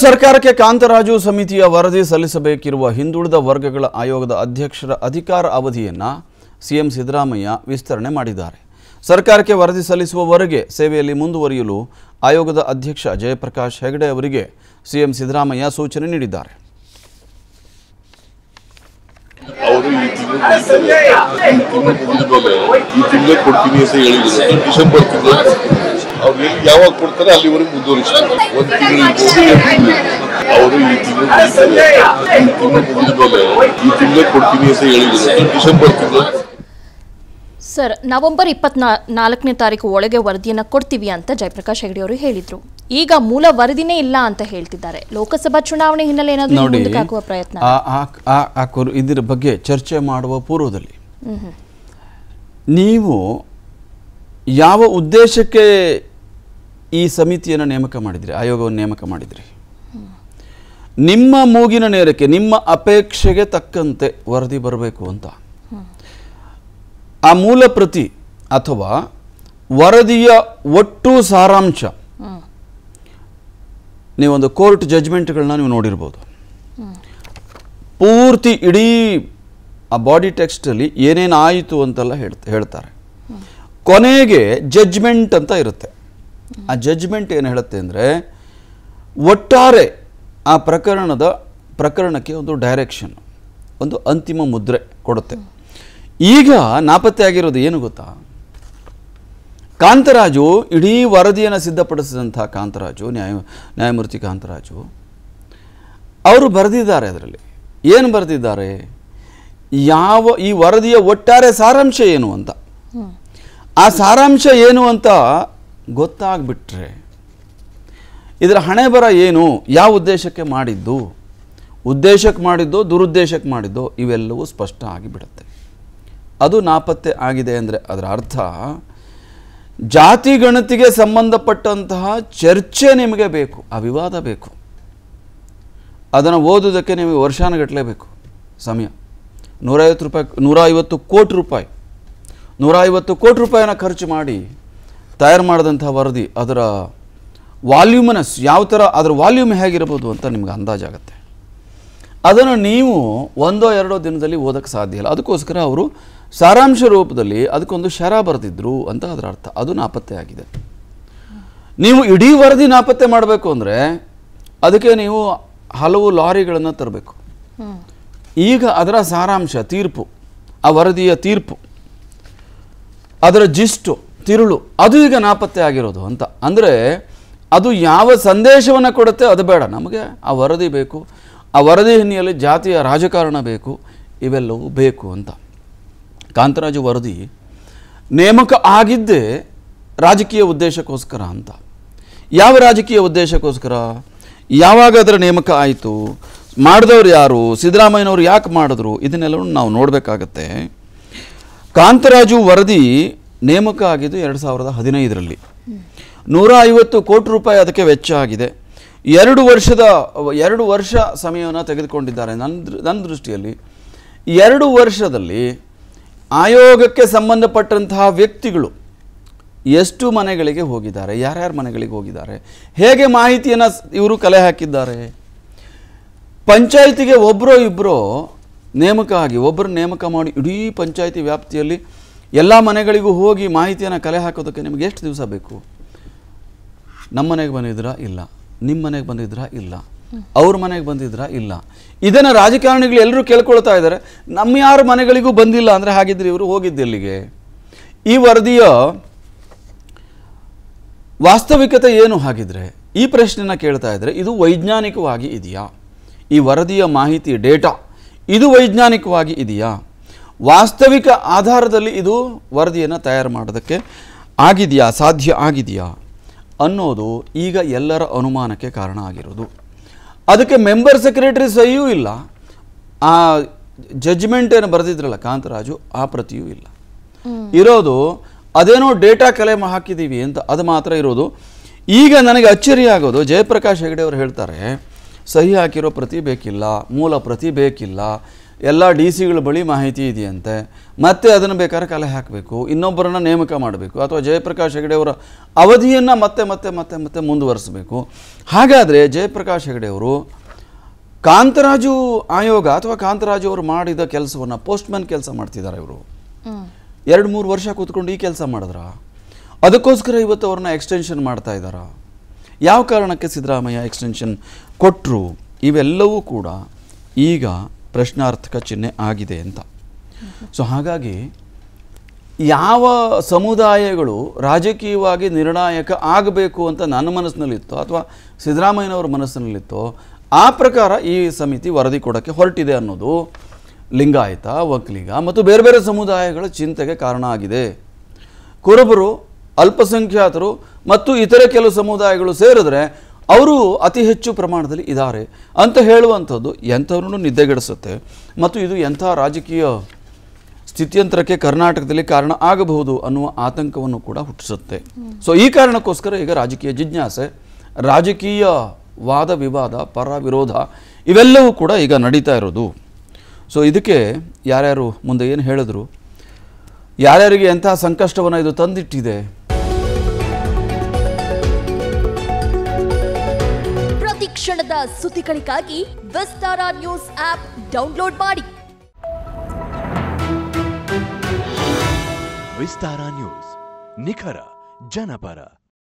ಸರ್ಕಾರಕ್ಕೆ ಕಾಂತರಾಜು ಸಮಿತಿಯ ವರದಿ ಸಲ್ಲಿಸಬೇಕಿರುವ ಹಿಂದುಳಿದ ವರ್ಗಗಳ ಆಯೋಗದ ಅಧ್ಯಕ್ಷರ ಅಧಿಕಾರ ಅವಧಿಯನ್ನು ಸಿಎಂ ಸಿದ್ದರಾಮಯ್ಯ ವಿಸ್ತರಣೆ ಮಾಡಿದ್ದಾರೆ ಸರ್ಕಾರಕ್ಕೆ ವರದಿ ಸಲ್ಲಿಸುವವರೆಗೆ ಸೇವೆಯಲ್ಲಿ ಮುಂದುವರಿಯಲು ಆಯೋಗದ ಅಧ್ಯಕ್ಷ ಜಯಪ್ರಕಾಶ್ ಹೆಗಡೆ ಅವರಿಗೆ ಸಿಎಂ ಸಿದ್ದರಾಮಯ್ಯ ಸೂಚನೆ ನೀಡಿದ್ದಾರೆ ಅವರು ಈ ತಿಂಗಳು ಈ ತಿಂಗಳು ಮುಗಿದ್ಮೇಲೆ ಈ ತಿಂಗಳೇ ಕೊಡ್ತೀನಿ ಅಂತ ಹೇಳಿದ್ರು ಡಿಸೆಂಬರ್ ತಿಂಗಳು ಅವ್ರು ಎಲ್ಲಿ ಯಾವಾಗ ಕೊಡ್ತಾರೆ ಅಲ್ಲಿವರೆಗೆ ಮುಂದುವರಿಸ್ತಾರೆ ಒಂದ್ ತಿಂಗಳು ಅವರು ಈ ತಿಂಗಳು ಈ ತಿಂಗಳು ಮುಗಿದ್ಮೇಲೆ ಈ ತಿಂಗಳೇ ಕೊಡ್ತೀನಿ ಅಂತ ಹೇಳಿದ್ರು ಡಿಸೆಂಬರ್ ತಿಂಗಳು ಸರ್ ನವೆಂಬರ್ ಇಪ್ಪತ್ನಾ ನಾಲ್ಕನೇ ತಾರೀಕು ಒಳಗೆ ವರದಿಯನ್ನು ಕೊಡ್ತೀವಿ ಅಂತ ಜಯಪ್ರಕಾಶ್ ಹೆಗಡೆ ಅವರು ಹೇಳಿದ್ರು ಈಗ ಮೂಲ ವರದಿನೇ ಇಲ್ಲ ಅಂತ ಹೇಳ್ತಿದ್ದಾರೆ ಲೋಕಸಭಾ ಚುನಾವಣೆ ಹಿನ್ನೆಲೆ ಏನಾದರೂ ನೋಡಿ ಮುಂದಕ್ಕೆ ಹಾಕುವ ಪ್ರಯತ್ನ ಆ- ಆ- ಆ- ಆ ಕುರು- ಇದರ ಬಗ್ಗೆ ಚರ್ಚೆ ಮಾಡುವ ಪೂರ್ವದಲ್ಲಿ ನೀವು ಯಾವ ಉದ್ದೇಶಕ್ಕೆ ಈ ಸಮಿತಿಯನ್ನು ನೇಮಕ ಮಾಡಿದ್ರಿ ಆಯೋಗವನ್ನು ನೇಮಕ ಮಾಡಿದ್ರಿ ನಿಮ್ಮ ಮೂಗಿನ ನೇರಕ್ಕೆ ನಿಮ್ಮ ಅಪೇಕ್ಷೆಗೆ ತಕ್ಕಂತೆ ವರದಿ ಬರಬೇಕು ಅಂತ ಆ ಮೂಲ ಪ್ರತಿ ಅಥವಾ ವರದಿಯ ಒಟ್ಟು ಸಾರಾಂಶ ನೀವೊಂದು ಕೋರ್ಟ್ ಜಜ್ಮೆಂಟ್ಗಳನ್ನ ನೀವು ನೋಡಿರ್ಬೋದು ಪೂರ್ತಿ ಇಡೀ ಆ ಬಾಡಿ ಟೆಕ್ಸ್ಟಲ್ಲಿ ಏನೇನು ಆಯಿತು ಅಂತೆಲ್ಲ ಹೇಳ್ತ ಹೇಳ್ತಾರೆ ಕೊನೆಗೆ ಜಡ್ಜ್ಮೆಂಟ್ ಅಂತ ಇರುತ್ತೆ ಆ ಜಡ್ಜ್ಮೆಂಟ್ ಏನು ಹೇಳುತ್ತೆ ಅಂದರೆ ಒಟ್ಟಾರೆ ಆ ಪ್ರಕರಣದ ಪ್ರಕರಣಕ್ಕೆ ಒಂದು ಡೈರೆಕ್ಷನ್ ಒಂದು ಅಂತಿಮ ಮುದ್ರೆ ಕೊಡುತ್ತೆ ಈಗ ನಾಪತ್ತೆ ಆಗಿರೋದು ಏನು ಗೊತ್ತಾ ಕಾಂತರಾಜು ಇಡೀ ವರದಿಯನ್ನು ಸಿದ್ಧಪಡಿಸಿದಂಥ ಕಾಂತರಾಜು ನ್ಯಾಯ ನ್ಯಾಯಮೂರ್ತಿ ಕಾಂತರಾಜು ಅವರು ಬರೆದಿದ್ದಾರೆ ಅದರಲ್ಲಿ ಏನು ಬರೆದಿದ್ದಾರೆ ಯಾವ ಈ ವರದಿಯ ಒಟ್ಟಾರೆ ಸಾರಾಂಶ ಏನು ಅಂತ ಆ ಸಾರಾಂಶ ಏನು ಅಂತ ಗೊತ್ತಾಗ್ಬಿಟ್ರೆ ಇದರ ಹಣೆ ಬರ ಏನು ಯಾವ ಉದ್ದೇಶಕ್ಕೆ ಮಾಡಿದ್ದು ಉದ್ದೇಶಕ್ಕೆ ಮಾಡಿದ್ದೋ ದುರುದ್ದೇಶಕ್ಕೆ ಮಾಡಿದ್ದೋ ಇವೆಲ್ಲವೂ ಸ್ಪಷ್ಟ ಆಗಿಬಿಡುತ್ತೆ ಅದು ನಾಪತ್ತೆ ಆಗಿದೆ ಅಂದರೆ ಅದರ ಅರ್ಥ ಜಾತಿ ಗಣತಿಗೆ ಸಂಬಂಧಪಟ್ಟಂತಹ ಚರ್ಚೆ ನಿಮಗೆ ಬೇಕು ಆ ವಿವಾದ ಬೇಕು ಅದನ್ನು ಓದೋದಕ್ಕೆ ನಿಮಗೆ ವರ್ಷಾನುಗಟ್ಟಲೆ ಬೇಕು ಸಮಯ ನೂರೈವತ್ತು ರೂಪಾಯಿ ನೂರ ಐವತ್ತು ಕೋಟಿ ರೂಪಾಯಿ ನೂರ ಐವತ್ತು ಕೋಟಿ ರೂಪಾಯಿನ ಖರ್ಚು ಮಾಡಿ ತಯಾರು ಮಾಡಿದಂಥ ವರದಿ ಅದರ ವಾಲ್ಯೂಮನಸ್ ಯಾವ ಥರ ಅದರ ವಾಲ್ಯೂಮ್ ಹೇಗಿರ್ಬೋದು ಅಂತ ನಿಮ್ಗೆ ಅಂದಾಜಾಗತ್ತೆ ಅದನ್ನು ನೀವು ಒಂದೋ ಎರಡೋ ದಿನದಲ್ಲಿ ಓದಕ್ಕೆ ಸಾಧ್ಯ ಇಲ್ಲ ಅದಕ್ಕೋಸ್ಕರ ಅವರು ಸಾರಾಂಶ ರೂಪದಲ್ಲಿ ಅದಕ್ಕೊಂದು ಶರ ಬರೆದಿದ್ರು ಅಂತ ಅದರ ಅರ್ಥ ಅದು ನಾಪತ್ತೆ ಆಗಿದೆ ನೀವು ಇಡೀ ವರದಿ ನಾಪತ್ತೆ ಮಾಡಬೇಕು ಅಂದರೆ ಅದಕ್ಕೆ ನೀವು ಹಲವು ಲಾರಿಗಳನ್ನು ತರಬೇಕು ಈಗ ಅದರ ಸಾರಾಂಶ ತೀರ್ಪು ಆ ವರದಿಯ ತೀರ್ಪು ಅದರ ಜಿಸ್ಟು ತಿರುಳು ಅದು ಈಗ ನಾಪತ್ತೆ ಆಗಿರೋದು ಅಂತ ಅಂದರೆ ಅದು ಯಾವ ಸಂದೇಶವನ್ನು ಕೊಡುತ್ತೆ ಅದು ಬೇಡ ನಮಗೆ ಆ ವರದಿ ಬೇಕು ಆ ವರದಿ ಹಿನ್ನೆಲೆಯಲ್ಲಿ ಜಾತಿಯ ರಾಜಕಾರಣ ಬೇಕು ಇವೆಲ್ಲವೂ ಬೇಕು ಅಂತ ಕಾಂತರಾಜು ವರದಿ ನೇಮಕ ಆಗಿದ್ದೇ ರಾಜಕೀಯ ಉದ್ದೇಶಕ್ಕೋಸ್ಕರ ಅಂತ ಯಾವ ರಾಜಕೀಯ ಉದ್ದೇಶಕ್ಕೋಸ್ಕರ ಯಾವಾಗ ಅದರ ನೇಮಕ ಆಯಿತು ಮಾಡಿದವ್ರು ಯಾರು ಸಿದ್ದರಾಮಯ್ಯನವರು ಯಾಕೆ ಮಾಡಿದ್ರು ಇದನ್ನೆಲ್ಲವನ್ನು ನಾವು ನೋಡಬೇಕಾಗತ್ತೆ ಕಾಂತರಾಜು ವರದಿ ನೇಮಕ ಆಗಿದ್ದು ಎರಡು ಸಾವಿರದ ಹದಿನೈದರಲ್ಲಿ ನೂರ ಐವತ್ತು ಕೋಟಿ ರೂಪಾಯಿ ಅದಕ್ಕೆ ವೆಚ್ಚ ಆಗಿದೆ ಎರಡು ವರ್ಷದ ಎರಡು ವರ್ಷ ಸಮಯವನ್ನು ತೆಗೆದುಕೊಂಡಿದ್ದಾರೆ ನನ್ನ ದೃ- ನನ್ನ ದೃಷ್ಟಿಯಲ್ಲಿ ಎರಡು ವರ್ಷದಲ್ಲಿ ಆಯೋಗಕ್ಕೆ ಸಂಬಂಧಪಟ್ಟಂತಹ ವ್ಯಕ್ತಿಗಳು ಎಷ್ಟು ಮನೆಗಳಿಗೆ ಹೋಗಿದ್ದಾರೆ ಯಾರ್ಯಾರ ಮನೆಗಳಿಗೆ ಹೋಗಿದ್ದಾರೆ ಹೇಗೆ ಮಾಹಿತಿಯನ್ನು ಇವರು ಕಲೆ ಹಾಕಿದ್ದಾರೆ ಪಂಚಾಯಿತಿಗೆ ಒಬ್ಬರೋ ಇಬ್ಬರೋ ನೇಮಕ ಆಗಿ ಒಬ್ಬರು ನೇಮಕ ಮಾಡಿ ಇಡೀ ಪಂಚಾಯಿತಿ ವ್ಯಾಪ್ತಿಯಲ್ಲಿ ಎಲ್ಲ ಮನೆಗಳಿಗೂ ಹೋಗಿ ಮಾಹಿತಿಯನ್ನು ಕಲೆ ಹಾಕೋದಕ್ಕೆ ನಿಮಗೆ ಎಷ್ಟು ದಿವಸ ಬೇಕು ನಮ್ಮ ಮನೆಗೆ ಬಂದಿದ್ರಾ ಇಲ್ಲ ನಿಮ್ಮ ಮನೆಗೆ ಬಂದಿದ್ರಾ ಇಲ್ಲ ಅವ್ರ ಮನೆಗೆ ಬಂದಿದ್ರಾ ಇಲ್ಲ ಇದನ್ನು ರಾಜಕಾರಣಿಗಳು ಎಲ್ಲರೂ ಕೇಳ್ಕೊಳ್ತಾ ಇದ್ದಾರೆ ನಮ್ಮ ಯಾರ ಮನೆಗಳಿಗೂ ಬಂದಿಲ್ಲ ಅಂದರೆ ಹಾಗಿದ್ರೆ ಇವರು ಹೋಗಿದ್ದು ಎಲ್ಲಿಗೆ ಈ ವರದಿಯ ವಾಸ್ತವಿಕತೆ ಏನು ಹಾಗಿದ್ರೆ ಈ ಪ್ರಶ್ನೆನ ಕೇಳ್ತಾ ಇದ್ದಾರೆ ಇದು ವೈಜ್ಞಾನಿಕವಾಗಿ ಇದೆಯಾ ಈ ವರದಿಯ ಮಾಹಿತಿ ಡೇಟಾ ಇದು ವೈಜ್ಞಾನಿಕವಾಗಿ ಇದೆಯಾ ವಾಸ್ತವಿಕ ಆಧಾರದಲ್ಲಿ ಇದು ವರದಿಯನ್ನು ತಯಾರು ಮಾಡೋದಕ್ಕೆ ಆಗಿದೆಯಾ ಸಾಧ್ಯ ಆಗಿದೆಯಾ ಅನ್ನೋದು ಈಗ ಎಲ್ಲರ ಅನುಮಾನಕ್ಕೆ ಕಾರಣ ಆಗಿರೋದು ಅದಕ್ಕೆ ಮೆಂಬರ್ ಸೆಕ್ರೆಟರಿ ಸಹಿಯೂ ಇಲ್ಲ ಆ ಜಡ್ಜ್ಮೆಂಟ್ ಏನು ಬರೆದಿದ್ರಲ್ಲ ಕಾಂತರಾಜು ಆ ಪ್ರತಿಯೂ ಇಲ್ಲ ಇರೋದು ಅದೇನೋ ಡೇಟಾ ಕಲೆ ಮಾ- ಹಾಕಿದ್ದೀವಿ ಅಂತ ಅದು ಮಾತ್ರ ಇರೋದು ಈಗ ನನಗೆ ಅಚ್ಚರಿ ಆಗೋದು ಜಯಪ್ರಕಾಶ್ ಹೆಗಡೆ ಅವರು ಹೇಳ್ತಾರೆ ಸಹಿ ಹಾಕಿರೋ ಪ್ರತಿ ಬೇಕಿಲ್ಲ ಮೂಲ ಪ್ರತಿ ಬೇಕಿಲ್ಲ ಎಲ್ಲ ಡಿ ಸಿಗಳ ಬಳಿ ಮಾಹಿತಿ ಇದೆಯಂತೆ ಮತ್ತೆ ಅದನ್ನು ಬೇಕಾದ್ರೆ ಕಲೆ ಹಾಕಬೇಕು ಇನ್ನೊಬ್ಬರನ್ನ ನೇಮಕ ಮಾಡಬೇಕು ಅಥವಾ ಜಯಪ್ರಕಾಶ್ ಹೆಗಡೆ ಅವರ ಅವಧಿಯನ್ನು ಮತ್ತೆ ಮತ್ತೆ ಮತ್ತೆ ಮತ್ತೆ ಮುಂದುವರಿಸಬೇಕು ಹಾಗಾದರೆ ಜಯಪ್ರಕಾಶ್ ಹೆಗಡೆ ಅವರು ಕಾಂತರಾಜು ಆಯೋಗ ಅಥವಾ ಕಾಂತರಾಜು ಅವರು ಮಾಡಿದ ಕೆಲಸವನ್ನು ಪೋಸ್ಟ್ಮನ್ ಕೆಲಸ ಮಾಡ್ತಿದ್ದಾರೆ ಇವರು ಹ್ಮ್ ಎರಡು ಮೂರು ವರ್ಷ ಕೂತ್ಕೊಂಡು ಈ ಕೆಲಸ ಮಾಡಿದ್ರ ಅದಕ್ಕೋಸ್ಕರ ಇವತ್ತು ಅವ್ರನ್ನ ಎಕ್ಸ್ಟೆನ್ಷನ್ ಮಾಡ್ತಾ ಇದ್ದಾರಾ ಯಾವ ಕಾರಣಕ್ಕೆ ಸಿದ್ದರಾಮಯ್ಯ ಎಕ್ಸ್ಟೆನ್ಷನ್ ಕೊಟ್ಟರು ಇವೆಲ್ಲವೂ ಕೂಡ ಈಗ ಪ್ರಶ್ನಾರ್ಥಕ ಚಿಹ್ನೆ ಆಗಿದೆ ಅಂತ ಸೊ ಹಾಗಾಗಿ ಯಾವ ಸಮುದಾಯಗಳು ರಾಜಕೀಯವಾಗಿ ನಿರ್ಣಾಯಕ ಆಗಬೇಕು ಅಂತ ನನ್ನ ಮನಸ್ಸಿನಲ್ಲಿತ್ತೋ ಅಥವಾ ಸಿದ್ದರಾಮಯ್ಯನವರ ಮನಸ್ಸಿನಲ್ಲಿತ್ತೋ ಆ ಪ್ರಕಾರ ಈ ಸಮಿತಿ ವರದಿ ಕೊಡೋಕ್ಕೆ ಹೊರಟಿದೆ ಅನ್ನೋದು ಲಿಂಗಾಯತ ಒಕ್ಕಲಿಗ ಮತ್ತು ಬೇರೆ ಬೇರೆ ಸಮುದಾಯಗಳ ಚಿಂತೆಗೆ ಕಾರಣ ಆಗಿದೆ ಕುರುಬರು ಅಲ್ಪಸಂಖ್ಯಾತರು ಮತ್ತು ಇತರೆ ಕೆಲವು ಸಮುದಾಯಗಳು ಸೇರಿದ್ರೆ ಅವರು ಅತಿ ಹೆಚ್ಚು ಪ್ರಮಾಣದಲ್ಲಿ ಇದ್ದಾರೆ ಅಂತ ಹೇಳುವಂಥದ್ದು ಎಂಥವ್ರನ್ನು ನಿದ್ದೆಗೆಡಿಸುತ್ತೆ ಮತ್ತು ಇದು ಎಂಥ ರಾಜಕೀಯ ಸ್ಥಿತ್ಯಂತರಕ್ಕೆ ಕರ್ನಾಟಕದಲ್ಲಿ ಕಾರಣ ಆಗಬಹುದು ಅನ್ನುವ ಆತಂಕವನ್ನು ಕೂಡ ಹುಟ್ಟಿಸುತ್ತೆ ಸೊ ಈ ಕಾರಣಕ್ಕೋಸ್ಕರ ಈಗ ರಾಜಕೀಯ ಜಿಜ್ಞಾಸೆ ರಾಜಕೀಯ ವಾದ ವಿವಾದ ಪರ ವಿರೋಧ ಇವೆಲ್ಲವೂ ಕೂಡ ಈಗ ನಡೀತಾ ಇರೋದು ಸೊ ಇದಕ್ಕೆ ಯಾರ್ಯಾರು ಮುಂದೆ ಏನು ಹೇಳಿದ್ರು ಯಾರ್ಯಾರಿಗೆ ಎಂಥ ಸಂಕಷ್ಟವನ್ನು ಇದು ತಂದಿಟ್ಟಿದೆ ಪ್ರತಿ ಕ್ಷಣದ ಸುದ್ದಿಗಳಿಗಾಗಿ ವಿಸ್ತಾರ ನ್ಯೂಸ್ ಆಪ್ ಡೌನ್ಲೋಡ್ ಮಾಡಿ ವಿಸ್ತಾರ ನ್ಯೂಸ್ ನಿಖರ ಜನಪರ